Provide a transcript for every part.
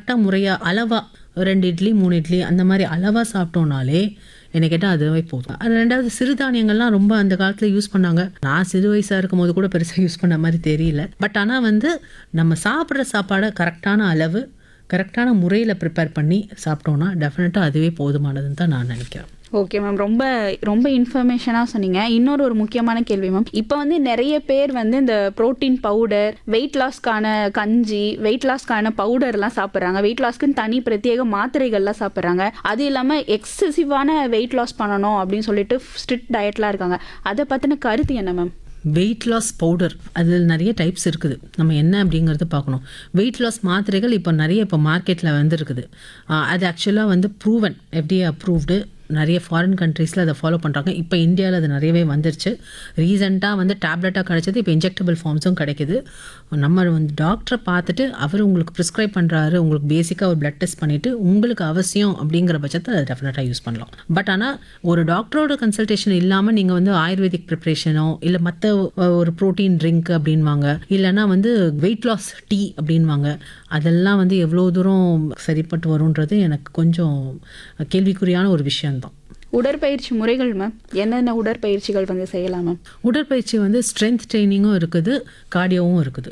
கரெக்டாக முறையாக அளவாக ரெண்டு இட்லி மூணு இட்லி அந்த மாதிரி அளவாக சாப்பிட்டோம்னாலே என்னை கேட்டால் அதுவே போதும் அது ரெண்டாவது சிறுதானியங்கள்லாம் ரொம்ப அந்த காலத்தில் யூஸ் பண்ணாங்க நான் சிறு வயசாக இருக்கும் போது கூட பெருசாக யூஸ் பண்ண மாதிரி தெரியல பட் ஆனால் வந்து நம்ம சாப்பிட்ற சாப்பாடை கரெக்டான அளவு கரெக்டான முறையில் ப்ரிப்பேர் பண்ணி சாப்பிட்டோன்னா டெஃபினட்டாக அதுவே போதுமானதுன்னு தான் நான் நினைக்கிறேன் ஓகே மேம் ரொம்ப ரொம்ப இன்ஃபர்மேஷனாக சொன்னீங்க இன்னொரு ஒரு முக்கியமான கேள்வி மேம் இப்போ வந்து நிறைய பேர் வந்து இந்த புரோட்டீன் பவுடர் வெயிட் லாஸ்க்கான கஞ்சி வெயிட் லாஸ்க்கான பவுடர்லாம் சாப்பிட்றாங்க வெயிட் லாஸ்க்குன்னு தனி பிரத்யேக மாத்திரைகள்லாம் சாப்பிட்றாங்க அது இல்லாமல் எக்ஸசிவான வெயிட் லாஸ் பண்ணணும் அப்படின்னு சொல்லிட்டு ஸ்ட்ரிக்ட் டயட்லாம் இருக்காங்க அதை பற்றின கருத்து என்ன மேம் வெயிட் லாஸ் பவுடர் அதில் நிறைய டைப்ஸ் இருக்குது நம்ம என்ன அப்படிங்கிறது பார்க்கணும் வெயிட் லாஸ் மாத்திரைகள் இப்போ நிறைய இப்போ மார்க்கெட்டில் வந்துருக்குது ஆஹ் அது ஆக்சுவலாக வந்து ப்ரூவன் எஃப்டிஏ அப்ரூவ்டு நிறைய ஃபாரின் கண்ட்ரீஸில் அதை ஃபாலோ பண்ணுறாங்க இப்போ இந்தியாவில் அது நிறையவே வந்துருச்சு ரீசெண்டாக வந்து டேப்லெட்டாக கிடைச்சது இப்போ இன்ஜெக்டபிள் ஃபார்ம்ஸும் கிடைக்குது நம்ம வந்து டாக்டரை பார்த்துட்டு அவர் உங்களுக்கு ப்ரிஸ்கிரைப் பண்ணுறாரு உங்களுக்கு பேசிக்காக ஒரு பிளட் டெஸ்ட் பண்ணிவிட்டு உங்களுக்கு அவசியம் அப்படிங்கிற பட்சத்தில் அதை டெஃபினட்டாக யூஸ் பண்ணலாம் பட் ஆனால் ஒரு டாக்டரோட கன்சல்டேஷன் இல்லாமல் நீங்கள் வந்து ஆயுர்வேதிக் ப்ரிப்ரேஷனோ இல்லை மற்ற ஒரு ப்ரோட்டீன் ட்ரிங்க் அப்படின்வாங்க இல்லைன்னா வந்து வெயிட் லாஸ் டீ அப்படின்வாங்க அதெல்லாம் வந்து எவ்வளோ தூரம் சரிப்பட்டு வரும்ன்றது எனக்கு கொஞ்சம் கேள்விக்குறியான ஒரு விஷயம்தான் உடற்பயிற்சி முறைகள் மேம் என்னென்ன உடற்பயிற்சிகள் வந்து செய்யலாம் மேம் உடற்பயிற்சி வந்து ஸ்ட்ரென்த் ட்ரைனிங்கும் இருக்குது கார்டியோவும் இருக்குது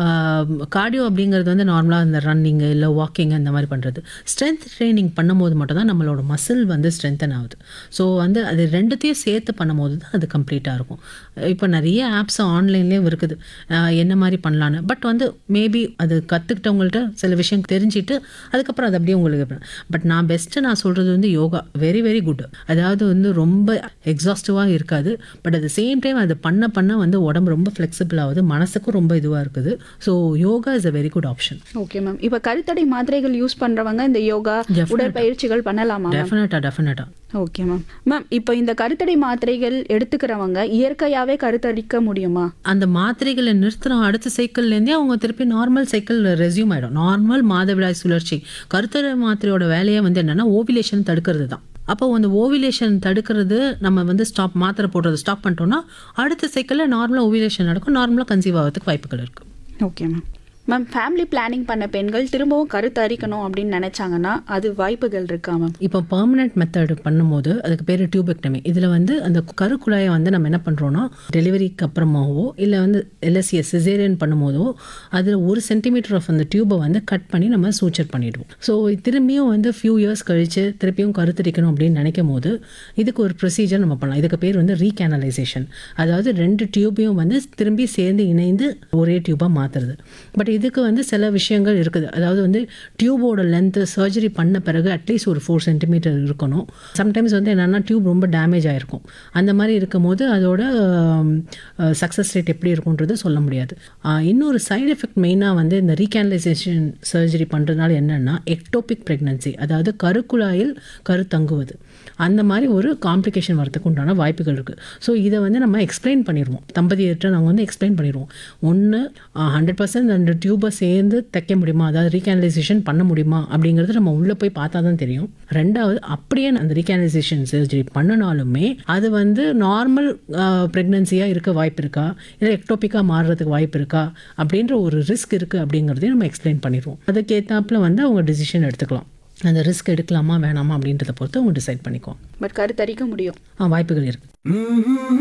கார்டியோ அப்படிங்கிறது வந்து நார்மலாக இந்த ரன்னிங்கு இல்லை வாக்கிங் அந்த மாதிரி பண்ணுறது ஸ்ட்ரென்த் ட்ரைனிங் பண்ணும்போது மட்டும்தான் நம்மளோட மசில் வந்து ஸ்ட்ரென்தன் ஆகுது ஸோ வந்து அது ரெண்டுத்தையும் சேர்த்து பண்ணும்போது தான் அது கம்ப்ளீட்டாக இருக்கும் இப்போ நிறைய ஆப்ஸ் ஆன்லைன்லேயும் இருக்குது ஆஹ் என்ன மாதிரி பண்ணலான்னு பட் வந்து மேபி அது கற்றுக்கிட்டவங்கள்ட்ட சில விஷயம் தெரிஞ்சுட்டு அதுக்கப்புறம் அது அப்படியே உங்களுக்கு பட் நான் பெஸ்ட்டு நான் சொல்கிறது வந்து யோகா வெரி வெரி குட் அதாவது வந்து ரொம்ப எக்ஸாஸ்டிவாக இருக்காது பட் அட் சேம் டைம் அது பண்ண பண்ண வந்து உடம்பு ரொம்ப ஃப்ளெக்சிபிள் ஆகுது மனசுக்கும் ரொம்ப இதுவாக இருக்குது so yoga is a very good option okay ma'am இப்போ கருத்தடை மாத்திரைகள் யூஸ் பண்றவங்க இந்த யோகா உடற்பயிற்சிகள் பண்ணலாமா மேம் டெஃபினட்டாக டெஃபினட்டாக ஓகே மேம் மேம் இப்போ இந்த கருத்தடை மாத்திரைகள் எடுத்துக்கிறவங்க இயற்கையாவே கருத்தரிக்க முடியுமா அந்த மாத்திரைகளை நிறுத்துகிறோம் அடுத்த சைக்கிள்லேருந்தே அவங்க திருப்பி நார்மல் சைக்கிள் ரெஸ்யூம் ஆகிடும் நார்மல் மாதவிடாய் சுழற்சி கருத்தடை மாத்திரையோட வேலையே வந்து என்னென்னா ஓவிலேஷன் தடுக்கிறது தான் அப்போ அந்த ஓவிலேஷன் தடுக்கிறது நம்ம வந்து ஸ்டாப் மாத்திரை போடுறது ஸ்டாப் பண்ணிட்டோம்னா அடுத்த சைக்கிளில் நார்மலாக ஓவிலேஷன் நடக்கும் நார்மலாக கன்சீவ் ஆகிறதுக்கு வாய்ப்புகள் இருக்குது okay ma'am ma'am family planning பண்ண பெண்கள் திரும்பவும் கருத்தரிக்கணும் அப்படின்னு நினைச்சாங்கன்னா அது வாய்ப்புகள் இருக்கா மேம் இப்போ பர்மனெண்ட் மெத்தட் பண்ணும்போது அதுக்கு பேர் டியூபெக்டமி இதில் வந்து அந்த கருக்குழாயை வந்து நம்ம என்ன பண்ணுறோன்னா டெலிவரிக்கு அப்புறமாவோ இல்லை வந்து எல்எஸ்சிஎஸ் சிசேரியன் பண்ணும்போதோ அதில் ஒரு சென்டிமீட்டர் ஆஃப் அந்த டியூபை வந்து கட் பண்ணி நம்ம சூச்சர் பண்ணிடுவோம் ஸோ திரும்பியும் வந்து ஃபியூ இயர்ஸ் கழித்து திருப்பியும் கருத்தரிக்கணும் அப்படின்னு நினைக்கும் போது இதுக்கு ஒரு ப்ரொசீஜர் நம்ம பண்ணலாம் இதுக்கு பேர் வந்து ரீகேனலைசேஷன் அதாவது ரெண்டு டியூபையும் வந்து திரும்பி சேர்ந்து இணைந்து ஒரே டியூபாக மாற்றுறது பட் இதுக்கு வந்து சில விஷயங்கள் இருக்குது அதாவது வந்து டியூபோட லென்த்து சர்ஜரி பண்ண பிறகு அட்லீஸ்ட் ஒரு ஃபோர் சென்டிமீட்டர் இருக்கணும் சம்டைம்ஸ் வந்து என்னென்னா டியூப் ரொம்ப டேமேஜ் ஆகிருக்கும் அந்த மாதிரி இருக்கும்போது அதோட சக்ஸஸ் ரேட் எப்படி இருக்குன்றது சொல்ல முடியாது ஆஹ் இன்னொரு சைடு எஃபெக்ட் மெயினாக வந்து இந்த ரீகேனலைசேஷன் சர்ஜரி பண்ணுறதுனால என்னென்னா எக்டோபிக் ப்ரெக்னன்சி அதாவது கருக்குழாயில் கரு தங்குவது அந்த மாதிரி ஒரு காம்ப்ளிகேஷன் வரதுக்கு உண்டான வாய்ப்புகள் இருக்குது ஸோ இதை வந்து நம்ம எக்ஸ்பிளைன் பண்ணிடுவோம் தம்பதியிட்ட நாங்கள் வந்து எக்ஸ்பிளைன் பண்ணிடுவோம் ஒன்று ஹண்ட்ரட் பர்சன்ட் அந்த டியூபை சேர்ந்து தைக்க முடியுமா அதாவது ரீகேனலைசேஷன் பண்ண முடியுமா அப்படிங்கிறது நம்ம உள்ளே போய் பார்த்தா தான் தெரியும் ரெண்டாவது அப்படியே அந்த ரீகேனலைசேஷன் சர்ஜரி பண்ணினாலுமே அது வந்து நார்மல் ப்ரெக்னன்சியாக இருக்க வாய்ப்பு இருக்கா இல்லை எக்டோபிக்காக மாறுறதுக்கு வாய்ப்பு இருக்கா அப்படின்ற ஒரு ரிஸ்க் இருக்குது அப்படிங்கிறதையும் நம்ம எக்ஸ்பிளைன் பண்ணிடுவோம் அதுக்கேற்றாப்புல வந்து அவங்க டிசிஷன் எடுத்துக்கலாம் அந்த ரிஸ்க் எடுக்கலாமா வேணாமா அப்படின்றத பொறுத்து அவங்க டிசைட் பண்ணிக்குவோம் பட் கருத்தரிக்க முடியும் ஆ, வாய்ப்புகள் இருக்குது